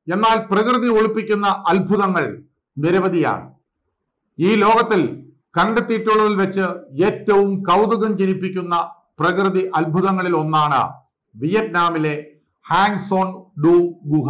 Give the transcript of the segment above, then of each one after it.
എന്നാൽ പ്രകൃതി ഒളിപ്പിക്കുന്ന അത്ഭുതങ്ങൾ നിരവധിയാണ് ഈ ലോകത്തിൽ കണ്ടെത്തിയിട്ടുള്ളതിൽ വെച്ച് ഏറ്റവും കൗതുകം ജനിപ്പിക്കുന്ന പ്രകൃതി അത്ഭുതങ്ങളിൽ ഒന്നാണ് വിയറ്റ്നാമിലെ ഹാങ്സോൺ ഡു ഗുഹ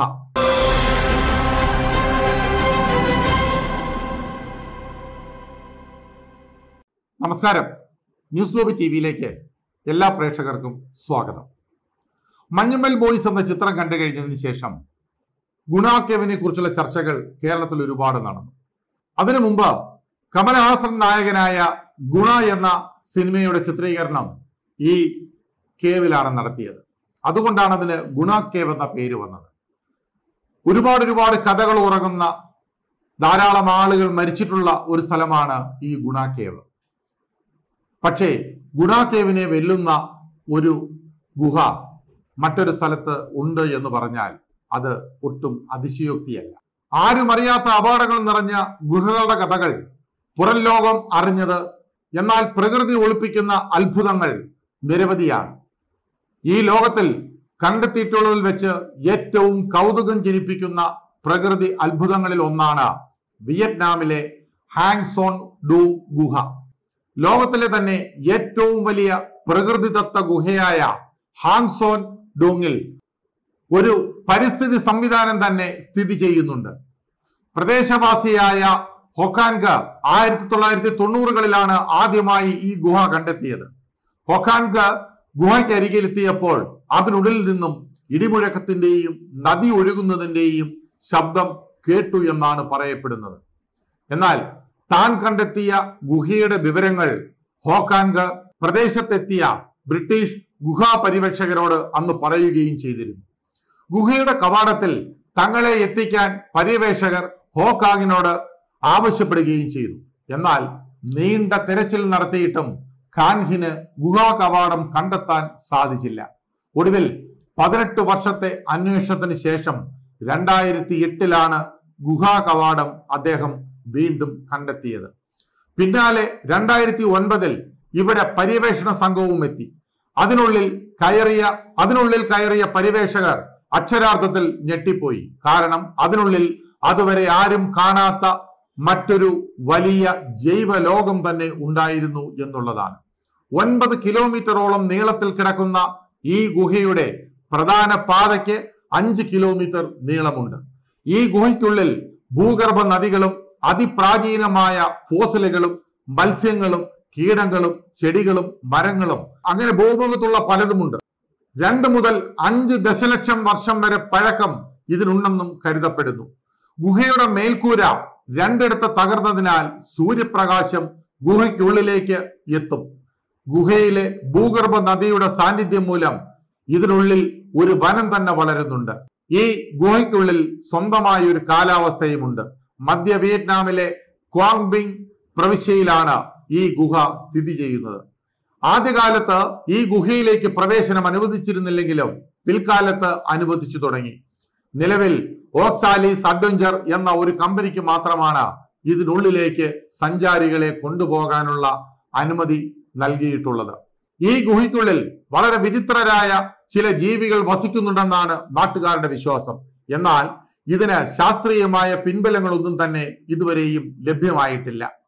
നമസ്കാരം ന്യൂസ് ഗ്ലോബി ടി വിയിലേക്ക് എല്ലാ പ്രേക്ഷകർക്കും സ്വാഗതം മഞ്ഞുമ്മൽ ബോയ്സ് എന്ന ചിത്രം കണ്ടു കഴിഞ്ഞതിന് ശേഷം ഗുണാക്കേവിനെ കുറിച്ചുള്ള ചർച്ചകൾ കേരളത്തിൽ ഒരുപാട് നടന്നു അതിനു മുമ്പ് കമലഹാസൻ നായകനായ ഗുണ എന്ന സിനിമയുടെ ചിത്രീകരണം ഈ കേവിലാണ് നടത്തിയത് അതുകൊണ്ടാണ് അതിന് ഗുണ കേവ് എന്ന പേര് വന്നത് ഒരുപാട് ഒരുപാട് കഥകൾ ഉറങ്ങുന്ന ധാരാളം ആളുകൾ മരിച്ചിട്ടുള്ള ഒരു സ്ഥലമാണ് ഈ ഗുണ കേവ് പക്ഷേ ഗുണ കേവിനെ വെല്ലുന്ന ഒരു ഗുഹ മറ്റൊരു സ്ഥലത്ത് ഉണ്ട് എന്ന് പറഞ്ഞാൽ അത് ഒട്ടും അതിശയോക്തിയല്ല ആരും അറിയാത്ത അപകടങ്ങൾ നിറഞ്ഞ ഗുഹകളുടെ കഥകൾ പുറം ലോകം അറിഞ്ഞത് എന്നാൽ പ്രകൃതി ഒളിപ്പിക്കുന്ന അത്ഭുതങ്ങൾ നിരവധിയാണ് ഈ ലോകത്തിൽ കണ്ടെത്തിയിട്ടുള്ളതിൽ വെച്ച് ഏറ്റവും കൗതുകം ജനിപ്പിക്കുന്ന പ്രകൃതി അത്ഭുതങ്ങളിൽ ഒന്നാണ് വിയറ്റ്നാമിലെ ഹാങ്സോൺ ഡു ഗുഹ ലോകത്തിലെ തന്നെ ഏറ്റവും വലിയ പ്രകൃതിദത്ത ഗുഹയായ ഹാങ്സോൺ ഡൂങ്ങിൽ ഒരു പരിസ്ഥിതി സംവിധാനം തന്നെ സ്ഥിതി ചെയ്യുന്നുണ്ട് പ്രദേശവാസിയായ ഹൊക്കാൻഗ ആയിരത്തി തൊള്ളായിരത്തി തൊണ്ണൂറുകളിലാണ് ആദ്യമായി ഈ ഗുഹ കണ്ടെത്തിയത് ഹൊക്കാൻഗ ഗുഹയ്ക്കരികിലെത്തിയപ്പോൾ അതിനുള്ളിൽ നിന്നും ഇടിമുഴക്കത്തിന്റെയും നദി ഒഴുകുന്നതിന്റെയും ശബ്ദം കേട്ടു എന്നാണ് പറയപ്പെടുന്നത് എന്നാൽ താൻ കണ്ടെത്തിയ ഗുഹയുടെ വിവരങ്ങൾ ഹോക്കാൻഗ് പ്രദേശത്തെത്തിയ ബ്രിട്ടീഷ് ഗുഹാ പരിരക്ഷകരോട് അന്ന് പറയുകയും ചെയ്തിരുന്നു ഗുഹയുടെ കവാടത്തിൽ തങ്ങളെ എത്തിക്കാൻ പര്യവേഷകർ ഹോക്കാങ്ങിനോട് ആവശ്യപ്പെടുകയും ചെയ്തു എന്നാൽ നീണ്ട തിരച്ചിൽ നടത്തിയിട്ടും ഖാൻഹിന് ഗുഹാ കവാടം കണ്ടെത്താൻ സാധിച്ചില്ല ഒടുവിൽ പതിനെട്ട് വർഷത്തെ അന്വേഷണത്തിന് ശേഷം രണ്ടായിരത്തി എട്ടിലാണ് ഗുഹാ കവാടം അദ്ദേഹം വീണ്ടും കണ്ടെത്തിയത് പിന്നാലെ രണ്ടായിരത്തി ഒൻപതിൽ ഇവിടെ പര്യവേഷണ സംഘവും എത്തി അതിനുള്ളിൽ കയറിയ അതിനുള്ളിൽ കയറിയ പര്യവേഷകർ അക്ഷരാർത്ഥത്തിൽ ഞെട്ടിപ്പോയി കാരണം അതിനുള്ളിൽ അതുവരെ ആരും കാണാത്ത മറ്റൊരു വലിയ ജൈവ ലോകം തന്നെ ഉണ്ടായിരുന്നു എന്നുള്ളതാണ് ഒൻപത് കിലോമീറ്ററോളം നീളത്തിൽ കിടക്കുന്ന ഈ ഗുഹയുടെ പ്രധാന പാതയ്ക്ക് അഞ്ച് കിലോമീറ്റർ നീളമുണ്ട് ഈ ഗുഹയ്ക്കുള്ളിൽ ഭൂഗർഭ നദികളും അതിപ്രാചീനമായ ഫോസിലുകളും മത്സ്യങ്ങളും കീടങ്ങളും ചെടികളും മരങ്ങളും അങ്ങനെ ഭൂമുഖത്തുള്ള പലതുമുണ്ട് രണ്ട് മുതൽ അഞ്ച് ദശലക്ഷം വർഷം വരെ പഴക്കം ഇതിനുണ്ടെന്നും കരുതപ്പെടുന്നു ഗുഹയുടെ മേൽക്കൂര രണ്ടിടത്ത് തകർന്നതിനാൽ സൂര്യപ്രകാശം ഗുഹയ്ക്കുള്ളിലേക്ക് എത്തും ഗുഹയിലെ ഭൂഗർഭ നദിയുടെ സാന്നിധ്യം മൂലം ഇതിനുള്ളിൽ ഒരു വനം തന്നെ വളരുന്നുണ്ട് ഈ ഗുഹയ്ക്കുള്ളിൽ സ്വന്തമായ ഒരു കാലാവസ്ഥയുമുണ്ട് മധ്യ വിയറ്റ്നാമിലെ ക്വാങ്ബിങ് പ്രവിശ്യയിലാണ് ഈ ഗുഹ സ്ഥിതി ചെയ്യുന്നത് ആദ്യകാലത്ത് ഈ ഗുഹയിലേക്ക് പ്രവേശനം അനുവദിച്ചിരുന്നില്ലെങ്കിലും പിൽക്കാലത്ത് അനുവദിച്ചു തുടങ്ങി നിലവിൽ ഓക്സാലീസ് അഡ്വഞ്ചർ എന്ന ഒരു കമ്പനിക്ക് മാത്രമാണ് ഇതിനുള്ളിലേക്ക് സഞ്ചാരികളെ കൊണ്ടുപോകാനുള്ള അനുമതി നൽകിയിട്ടുള്ളത് ഈ ഗുഹയ്ക്കുള്ളിൽ വളരെ വിചിത്രരായ ചില ജീവികൾ വസിക്കുന്നുണ്ടെന്നാണ് നാട്ടുകാരുടെ വിശ്വാസം എന്നാൽ ഇതിന് ശാസ്ത്രീയമായ പിൻബലങ്ങളൊന്നും തന്നെ ഇതുവരെയും ലഭ്യമായിട്ടില്ല